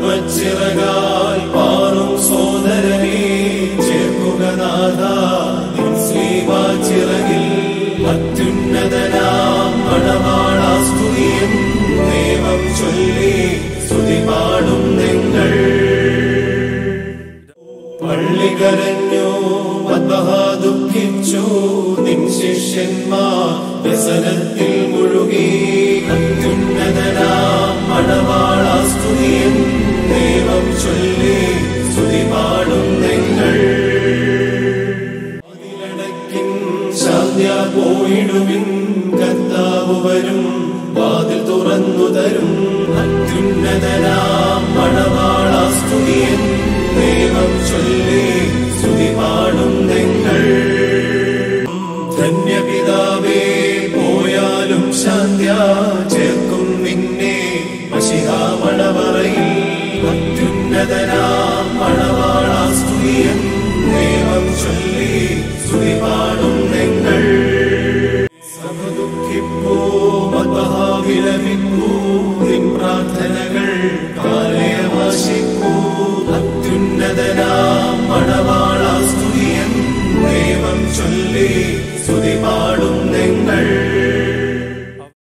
ഓർമ്മച്ചിറകാൽ പാറും സോദരനെ ചേർക്കുക നാഥ നിൻ ശ്രീവാച്ചിറകിൽ അത്യുന്നതനാം മണവാളാസ്തുതിയും ദൈവം ചൊല്ലി സ്തുതി പാടും നിങ്ങൾ പള്ളി കരഞ്ഞു പദ്മഹ ദുഃഖിച്ചു നിൻ ശിഷ്യന്മാർ വ്യസനത്തിൽ മുഴുകി അത്യുന്നതനാം മണവാളാസ്തുതിയും ദൈവം ചൊല്ലി സ്തുതി പാടും നിങ്ങൾ അതിലടക്കിൻ ശാന്യ പോയിടുവിൻ കർത്താവ് വരും വാതിൽ തുറന്നു തരും അത്യുന്നതനാം മണവാളാസ്തുതിയൻ ദൈവം ചൊല്ലി സ്തുതി പാടും നിങ്ങൾ ധന്യപിതാവേ പോയാലും ശാന്യ ചേർക്കും നിന്നെ മഷിഹാമണവറയിൽ അത്യുന്നതനാ